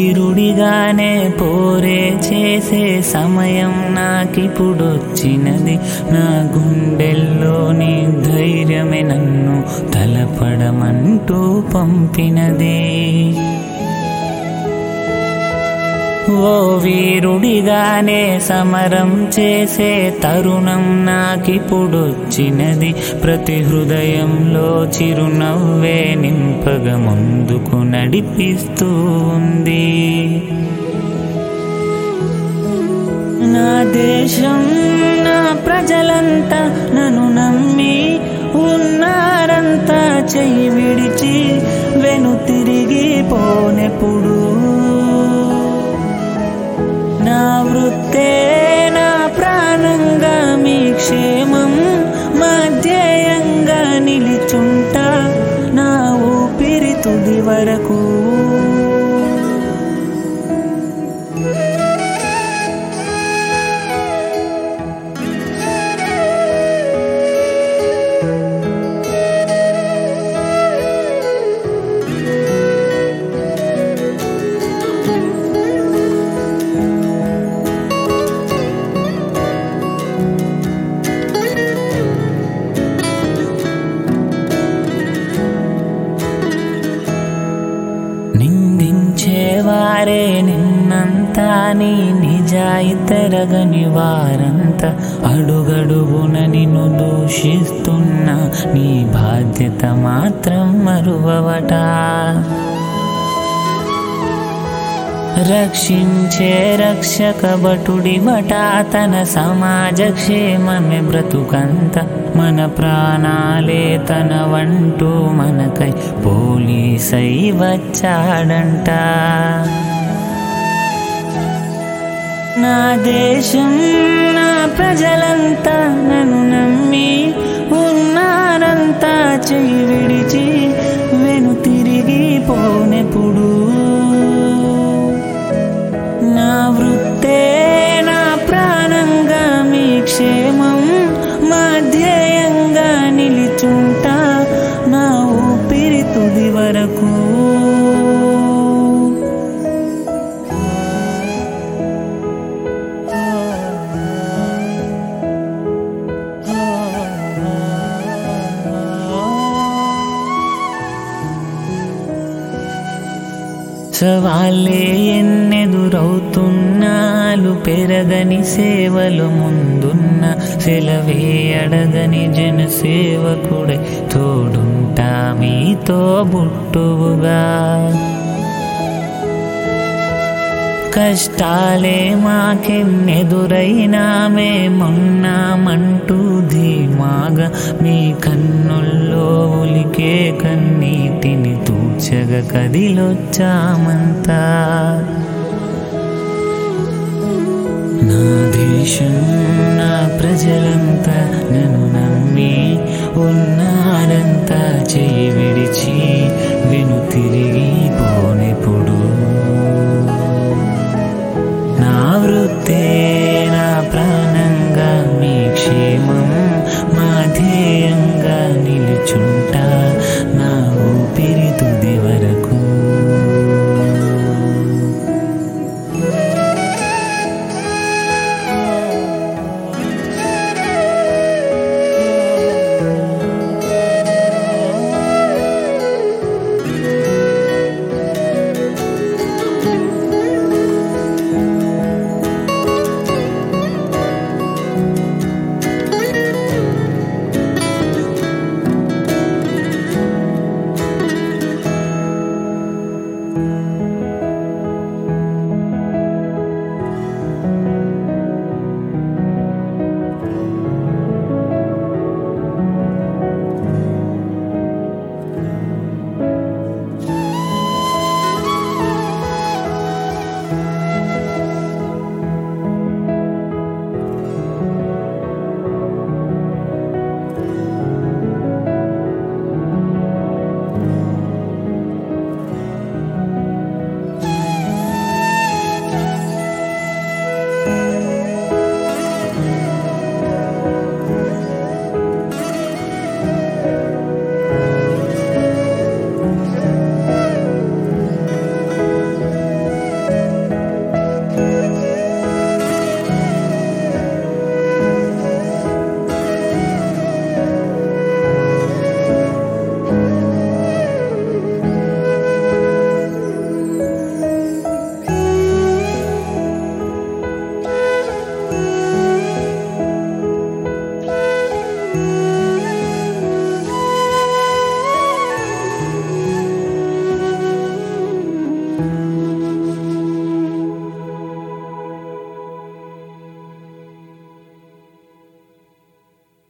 వీరుడిగానే పోరే చేసే సమయం నాకిప్పుడొచ్చినది నా గుండెల్లోని ధైర్యమే నన్ను తలపడమంటూ పంపినది ఓ వీరుడిగానే సమరం చేసే తరుణం నాకిప్పుడొచ్చినది ప్రతి హృదయంలో చిరునవ్వే నింపగ ముందుకు నడిపిస్తూ ఉంది నా దేశం నా ప్రజలంతా నన్ను నమ్మి ఉన్నారంతా చెయ్యి విడిచి వెను తిరిగి పోనెప్పుడు నా వృత్తే నా ప్రాణంగా మీ క్షేమం మధ్యేయంగా నిలిచుంటా నా ఊపిరి తుది వరకు నిందించేవారే నిన్నంతా నీ నిజాయితరగని వారంతా అడుగడుగున నిన్ను దూషిస్తున్న నీ బాధ్యత మాత్రం మరువవట రక్షించే రక్షక భటుడి బట తన సమాజ క్షేమమే బ్రతుకంత మన ప్రాణాలే తన వంటూ మనకై పోలీసై వచ్చాడంట నా దేశం నా ప్రజలంతా నన్ను నమ్మి ఉన్నారంతా చెయ్యి విడిచి వెను తిరిగి పోనెప్పుడు నా వృత్తే నా ప్రాణంగా మీ క్షేమం మధ్యేయంగా నిలిచుంటా నా ఊపిరి తుది వరకు సవాళ్ళే ఎన్నెదురవుతున్నాలు పెరగని సేవలు ముందున్న సెలవే అడగని జన సేవకుడై తోడుంటా మీతో బుట్టువుగా కష్టాలే మాకెన్నెదురైనా మేమున్నామంటూ ధీమాగా మీ కన్నుల్లో ఉలికే కన్నీటిని తూచగ కదిలొచ్చామంతా నా దేశం నా ప్రజలంతా నన్ను నమ్మి ఉన్నారంతా చేయి విడిచి